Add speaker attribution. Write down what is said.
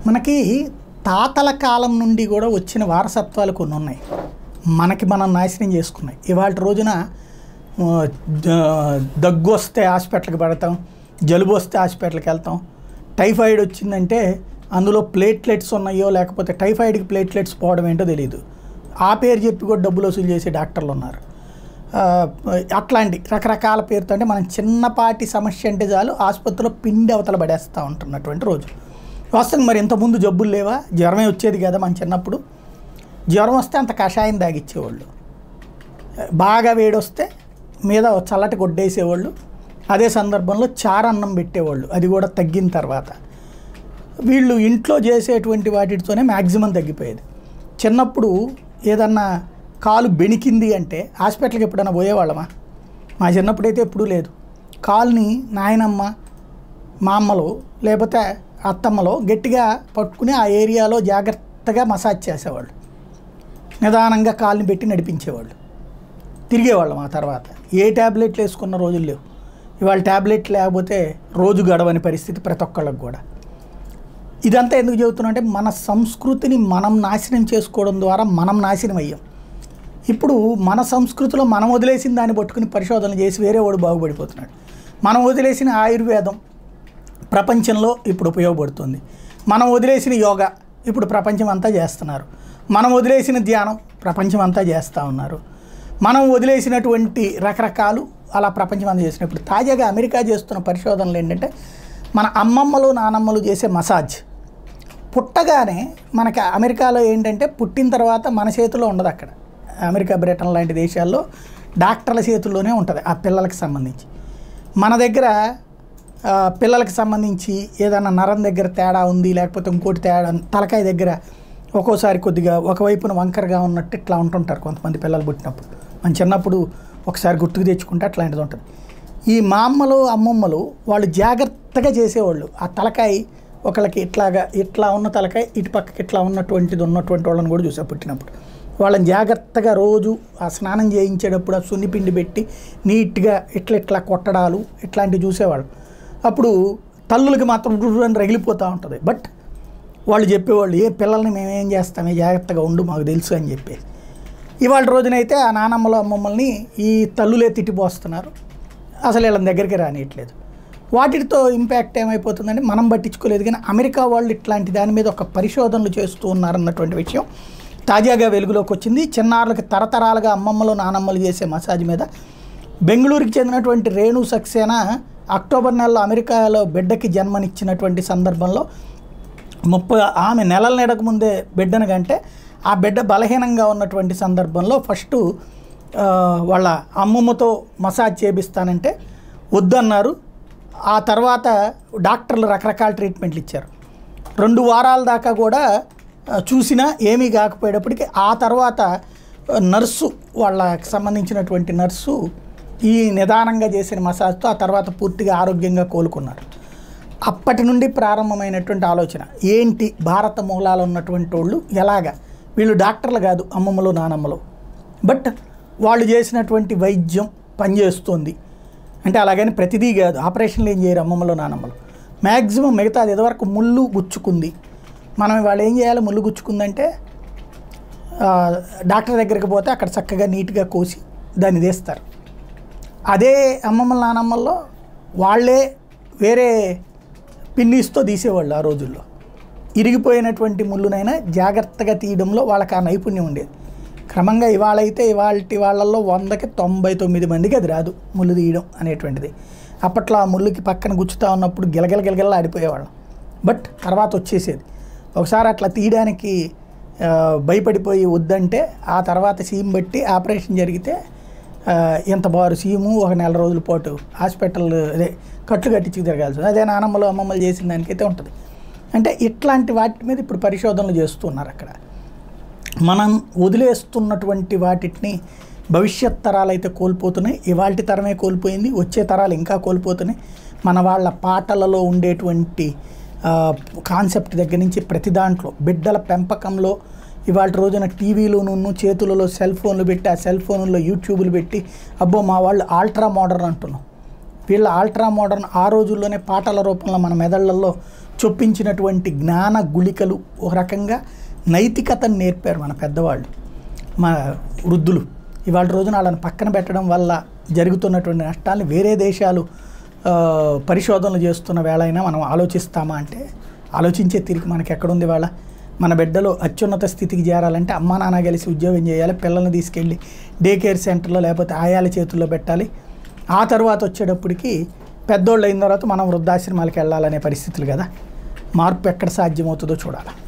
Speaker 1: మనకి తాతల కాలం నుండి కూడా వచ్చిన వారసత్వాలు కొన్ని ఉన్నాయి మనకి మనం నాశనం చేసుకున్నాయి ఇవాళ రోజున ఆ, ద- దగ్గు వస్తే హాస్పిటల్కి పెడతాం జలుబు వస్తే హాస్పిటల్కి వెళ్తాం టైఫాయిడ్ వచ్చిందంటే అందులో ప్లేట్లెట్స్ ఉన్నాయో లేకపోతే టైఫాయిడ్కి ప్లేట్లెట్స్ పోవడం ఏంటో తెలియదు ఆ పేరు చెప్పి కూడా డబ్బులు వసూలు చేసే డాక్టర్లు ఉన్నారు ఆ, అట్లాంటి రకరకాల పేరుతో అంటే మనం చిన్నపాటి సమస్య అంటే చాలు ఆసుపత్రిలో పిండి అవతల పడేస్తూ ఉంటున్నటువంటి రోజు వస్తుంది మరి ఇంతకుముందు జబ్బులు లేవా జ్వరమే వచ్చేది కదా మన చిన్నప్పుడు జ్వరం వస్తే అంత కషాయం తాగిచ్చేవాళ్ళు బాగా వేడొస్తే మీద ఓ చల్లటి గొడ్డేసేవాళ్ళు అదే సందర్భంలో చారన్నం పెట్టేవాళ్ళు అది కూడా తగ్గిన తర్వాత వీళ్ళు ఇంట్లో చేసేటువంటి వాటితోనే మ్యాక్సిమం తగ్గిపోయేది చిన్నప్పుడు ఏదన్నా కాలు బెణికింది అంటే హాస్పిటల్కి ఎప్పుడైనా పోయేవాళ్ళమా మా చిన్నప్పుడైతే ఎప్పుడూ లేదు కాలుని నాయనమ్మ మా అమ్మలో లేకపోతే అత్తమ్మలో గట్టిగా పట్టుకుని ఆ ఏరియాలో జాగ్రత్తగా మసాజ్ చేసేవాళ్ళు నిదానంగా కాలుని పెట్టి నడిపించేవాళ్ళు తిరిగేవాళ్ళం ఆ తర్వాత ఏ ట్యాబ్లెట్లు వేసుకున్న రోజులు లేవు ఇవాళ ట్యాబ్లెట్ లేకపోతే రోజు గడవని పరిస్థితి ప్రతి ఒక్కళ్ళకి కూడా ఇదంతా ఎందుకు చెబుతున్నా అంటే మన సంస్కృతిని మనం నాశనం చేసుకోవడం ద్వారా మనం నాశనం అయ్యాం ఇప్పుడు మన సంస్కృతిలో మనం వదిలేసిన దాన్ని పట్టుకుని పరిశోధనలు చేసి వేరే వాడు బాగుపడిపోతున్నాడు మనం వదిలేసిన ఆయుర్వేదం ప్రపంచంలో ఇప్పుడు ఉపయోగపడుతుంది మనం వదిలేసిన యోగా ఇప్పుడు ప్రపంచం అంతా చేస్తున్నారు మనం వదిలేసిన ధ్యానం ప్రపంచం అంతా చేస్తూ ఉన్నారు మనం వదిలేసినటువంటి రకరకాలు అలా ప్రపంచం అంతా చేస్తున్నారు ఇప్పుడు తాజాగా అమెరికా చేస్తున్న పరిశోధనలు ఏంటంటే మన అమ్మమ్మలు నానమ్మలు చేసే మసాజ్ పుట్టగానే మనకి అమెరికాలో ఏంటంటే పుట్టిన తర్వాత మన చేతిలో ఉండదు అక్కడ అమెరికా బ్రిటన్ లాంటి దేశాల్లో డాక్టర్ల చేతుల్లోనే ఉంటుంది ఆ పిల్లలకి సంబంధించి మన దగ్గర ఆ, పిల్లలకి సంబంధించి ఏదైనా నరం దగ్గర తేడా ఉంది లేకపోతే ఇంకోటి తేడా తలకాయ దగ్గర ఒక్కోసారి కొద్దిగా ఒకవైపున వంకరగా ఉన్నట్టు ఇట్లా ఉంటుంటారు కొంతమంది పిల్లలు పుట్టినప్పుడు మన చిన్నప్పుడు ఒకసారి గుర్తుకు తెచ్చుకుంటే అట్లాంటిది ఉంటుంది ఈ మా అమ్మలు అమ్మమ్మలు వాళ్ళు జాగ్రత్తగా చేసేవాళ్ళు ఆ తలకాయ ఒకళ్ళకి ఇట్లాగా ఇట్లా ఉన్న తలకాయ ఇటు పక్కకి ఇట్లా ఉన్నటువంటిది ఉన్నటువంటి వాళ్ళని కూడా చూసా పుట్టినప్పుడు వాళ్ళని జాగ్రత్తగా రోజు ఆ స్నానం చేయించేటప్పుడు ఆ సున్నిపిండి పెట్టి నీట్గా ఇట్లా ఇట్లా కొట్టడాలు ఇట్లాంటివి చూసేవాళ్ళు అప్పుడు తల్లులకి మాత్రం అని రగిలిపోతూ ఉంటుంది బట్ వాళ్ళు చెప్పేవాళ్ళు ఏ పిల్లల్ని మేమేం చేస్తామే జాగ్రత్తగా ఉండు మాకు తెలుసు అని చెప్పేసి ఇవాళ రోజునైతే ఆ నానమ్మలు అమ్మమ్మల్ని ఈ తల్లులే తిట్టిపోస్తున్నారు అసలు వీళ్ళని దగ్గరికి రానియట్లేదు వాటితో ఇంపాక్ట్ ఏమైపోతుందంటే మనం పట్టించుకోలేదు కానీ అమెరికా వాళ్ళు ఇట్లాంటి దాని మీద ఒక పరిశోధనలు చేస్తూ ఉన్నారన్నటువంటి విషయం తాజాగా వెలుగులోకి వచ్చింది చిన్నారులకి తరతరాలుగా అమ్మమ్మలు నానమ్మలు చేసే మసాజ్ మీద బెంగళూరుకి చెందినటువంటి రేణు సక్సేనా అక్టోబర్ నెలలో అమెరికాలో బిడ్డకి జన్మనిచ్చినటువంటి సందర్భంలో ముప్పై ఆమె నెలల నెడకు ముందే బిడ్డను కంటే ఆ బిడ్డ బలహీనంగా ఉన్నటువంటి సందర్భంలో ఫస్ట్ ఆ, వాళ్ళ అమ్మమ్మతో మసాజ్ చేపిస్తానంటే వద్దన్నారు ఆ తర్వాత డాక్టర్లు రకరకాల ట్రీట్మెంట్లు ఇచ్చారు రెండు వారాల దాకా కూడా ఆ, చూసినా ఏమీ కాకపోయేటప్పటికి ఆ తర్వాత ఆ, నర్సు వాళ్ళకి సంబంధించినటువంటి నర్సు ఈ నిదానంగా చేసిన మసాజ్తో ఆ తర్వాత పూర్తిగా ఆరోగ్యంగా కోలుకున్నారు అప్పటి నుండి ప్రారంభమైనటువంటి ఆలోచన ఏంటి భారత మూలాలు ఉన్నటువంటి వాళ్ళు ఎలాగా వీళ్ళు డాక్టర్లు కాదు అమ్మమ్మలు నానమ్మలు బట్ వాళ్ళు చేసినటువంటి వైద్యం పనిచేస్తుంది అంటే అలాగని ప్రతిదీ కాదు ఆపరేషన్లు ఏం చేయరు అమ్మమ్మలు నానమ్మలు మ్యాక్సిమం మిగతాది ఇదివరకు ముళ్ళు గుచ్చుకుంది మనం వాళ్ళు ఏం చేయాలి ముళ్ళు గుచ్చుకుందంటే ఆ, డాక్టర్ దగ్గరికి పోతే అక్కడ చక్కగా నీట్గా కోసి దాన్ని తీస్తారు అదే అమ్మమ్మల నానమ్మల్లో వాళ్ళే వేరే పిన్నీస్తో తీసేవాళ్ళు ఆ రోజుల్లో ఇరిగిపోయినటువంటి ముళ్ళునైనా జాగ్రత్తగా తీయడంలో వాళ్ళకి ఆ నైపుణ్యం ఉండేది క్రమంగా ఇవాళ అయితే ఇవాళ వాళ్ళల్లో వందకి తొంభై తొమ్మిది మందికి అది రాదు ముళ్ళు తీయడం అనేటువంటిది అప్పట్లో ఆ ముళ్ళుకి పక్కన గుచ్చుతా ఉన్నప్పుడు గిలగిల గిలగిల ఆడిపోయేవాళ్ళం బట్ తర్వాత వచ్చేసేది ఒకసారి అట్లా తీయడానికి ఆ, భయపడిపోయి వద్దంటే ఆ తర్వాత సీమ్ బట్టి ఆపరేషన్ జరిగితే ఆ, ఎంత బారు సీము ఒక నెల రోజుల పాటు హాస్పిటల్ అదే కట్లు కట్టించి తిరగాల్సి అదే నానమ్మలు అమ్మమ్మలు చేసిన దానికైతే ఉంటుంది అంటే ఇట్లాంటి వాటి మీద ఇప్పుడు పరిశోధనలు చేస్తున్నారు అక్కడ మనం వదిలేస్తున్నటువంటి వాటిని భవిష్యత్ తరాలు అయితే కోల్పోతున్నాయి ఇవాళ తరమే కోల్పోయింది వచ్చే తరాలు ఇంకా కోల్పోతున్నాయి మన వాళ్ళ పాటలలో ఉండేటువంటి ఆ, కాన్సెప్ట్ దగ్గర నుంచి ప్రతి దాంట్లో బిడ్డల పెంపకంలో ఇవాళ రోజున టీవీలోను చేతులలో సెల్ ఫోన్లు పెట్టి ఆ సెల్ ఫోన్లో యూట్యూబ్లు పెట్టి అబ్బో మా వాళ్ళు ఆల్ట్రా మోడర్న్ అంటున్నాం వీళ్ళ ఆల్ట్రా మోడర్న్ ఆ రోజుల్లోనే పాటల రూపంలో మన మెదళ్లలో చొప్పించినటువంటి జ్ఞాన గుళికలు ఒక రకంగా నైతికతను నేర్పారు మన పెద్దవాళ్ళు మన వృద్ధులు ఇవాళ రోజున వాళ్ళని పక్కన పెట్టడం వల్ల జరుగుతున్నటువంటి నష్టాలను వేరే దేశాలు ఆ, పరిశోధనలు చేస్తున్న వేళ అయినా మనం ఆలోచిస్తామా అంటే ఆలోచించే తిరిగి మనకి ఎక్కడుంది వాళ్ళ మన బిడ్డలు అత్యున్నత స్థితికి చేరాలంటే అమ్మా నాన్న కలిసి ఉద్యోగం చేయాలి పిల్లల్ని తీసుకెళ్ళి డే కేర్ సెంటర్లో లేకపోతే ఆయాల చేతుల్లో పెట్టాలి ఆ తర్వాత వచ్చేటప్పటికి పెద్దోళ్ళు అయిన తర్వాత మనం వృద్ధాశ్రమాలకు వెళ్ళాలనే పరిస్థితులు కదా మార్పు ఎక్కడ సాధ్యమవుతుందో చూడాలి